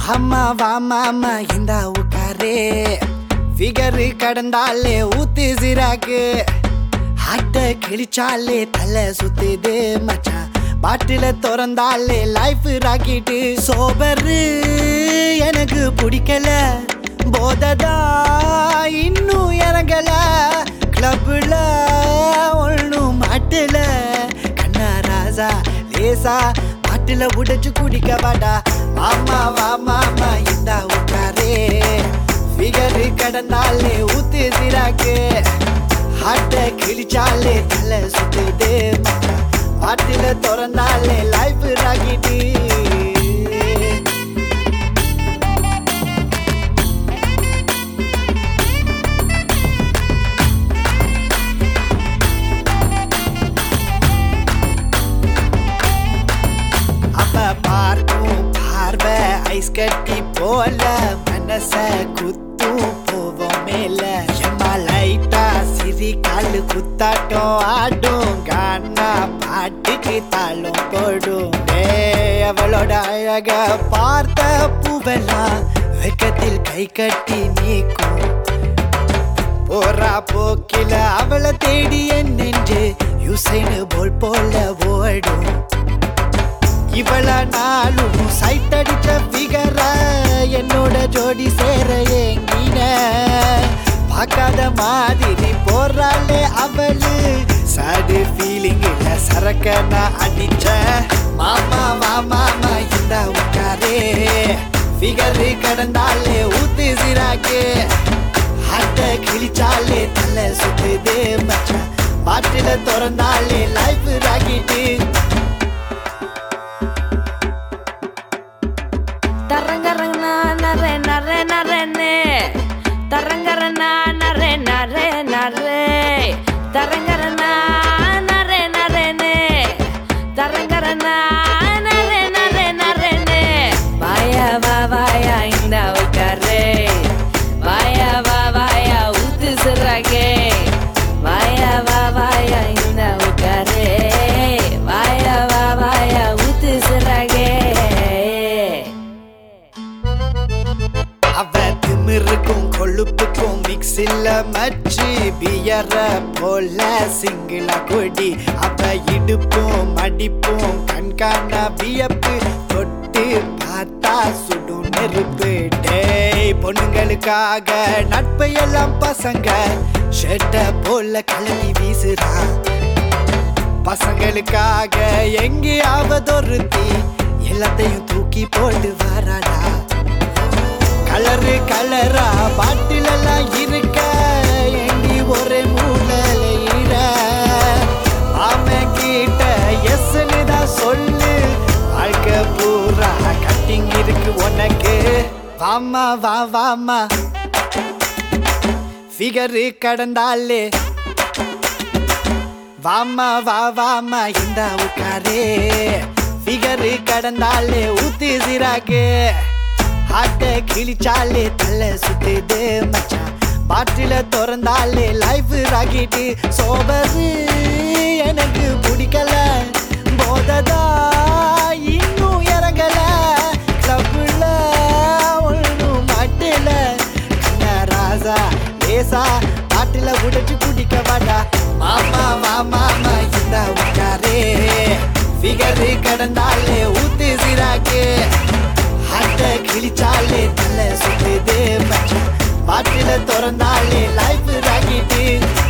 அம்மா வாமா இந்த உட்காரே ஃபிகரு கடந்தாலே ஊத்து சிராக்கு ஹாட்ட கிழிச்சாலே தலை சுத்துது மச்சான் பாட்டில திறந்தாலே லைஃப் ராக்கிட்டு சோபரு எனக்கு பிடிக்கல போததா இன்னும் இறங்கல கிளப்புல ஒன்றும் மாட்டல கண்ணா ராசா லேசா பாட்டில உடைச்சு குடிக்க வாடா மாமா வா மாமா இந்த உட்காரே ஃபிகரு கடந்தாலே ஊத்து சிராக்கு ஹாட்ட கிழிச்சாலே தலை சுத்துது மச்சான் பாட்டில திறந்தாலே லைஃப் ராக்கிட்டு அப்ப பார்க்கும் பார்வை ஐஸ் கட்டி போல மனச குத்தும் போவோம் மேல எம்மா லைட்டா சிரி காலு குத்தாட்டம் ஆடும் கானா பாட்டுக்கு தாளம் போடும் ஏய், அவளோட அழக பார்த்த பூவெல்லாம் வெக்கத்தில் கை கட்டி நீக்கும் போறா போக்கில அவளை தேடி என் நெஞ்சு யுசைனு போல் போல ஓடும் இவள நாளும் சைட் அடிச்ச பிகர என்னோட ஜோடி சேர ஏங்கின பார்க்காத மாதிரி போறாளே அவளு சாடு ஃபீலிங் இல்ல சரக்க நான் அடிச்ச மாமா மாமா இந்த உட்காரே ஃபிகரு கடந்தாலே ஊத்து சிராக்கு ஹாட்ட கிழிச்சாலே தலை சுத்துது மச்சான் பாட்டில திறந்தாலே லைஃப் ராக்கிட்டு தரங்கரங்கனா நரே நரே நரேனே தரங்கரனா நரே நரே நரே தரங்கரனா நரே நரேனே தரங்கரனா நரே நரே நரேனே வாயா வா வாயா இந்த உட்காரே வாயா வா வாயா ஊத்து சிறாகே வாயா வா வாயா இந்த உட்காரே வாயா வா வாயா ஊத்து சிறாகே அவ திமிருக்கும் கொழுப்புக்கும் மிக்ஸ் இல்ல மச்சு பியற போல சிங்கிள கொடி அவ இடுப்பும் மடிப்பும் கண்காண வியப்பு தொட்டு பார்த்தா சுடும் நெருப்பு டேய் பொண்ணுங்களுக்காக நட்பை எல்லாம் பசங்க ஷெட்ட போல கலவி வீசுறான் பசங்களுக்காக எங்கேயாவதொருத்தி எல்லாத்தையும் தூக்கி போட்டு வராடா கலரு கலரா பாட்டில் எல்லாம் இருக்க எங்கி ஒரே மூலையில ஆமன் கிட்ட எஸ்ன்னு தான் சொல்லு வாழ்க்கை பூரா கட்டிங் இருக்கு உனக்கு வாமா வா வாமா ஃபிகரு கடந்தாலே வாமா வா வாமா இந்த உட்காரே ஃபிகரு கடந்தாலே ஊத்து சிராக்கு ஹாட்ட கிழிச்சாலே தலை சுத்துது மச்சான் பாட்டில திறந்தாலே லைஃப் ராக்கிட்டு சோபரு எனக்கு பிடிக்கல போததா இன்னும் இறங்கல கிளப்புல ஒன்றும் மாட்டல கண்ணா ராசா லேசா பாட்டில உடைச்சு குடிக்க மாட்டா மாமா மாமா இந்த உட்காரே ஃபிகரு கடந்தாலே ஊத்து சிராக்கு ஹாட்ட கிழிச்சாலே தலை சுத்துது மச்சான் பாட்டில திறந்தாலே லைஃப் ராக்கிட்டு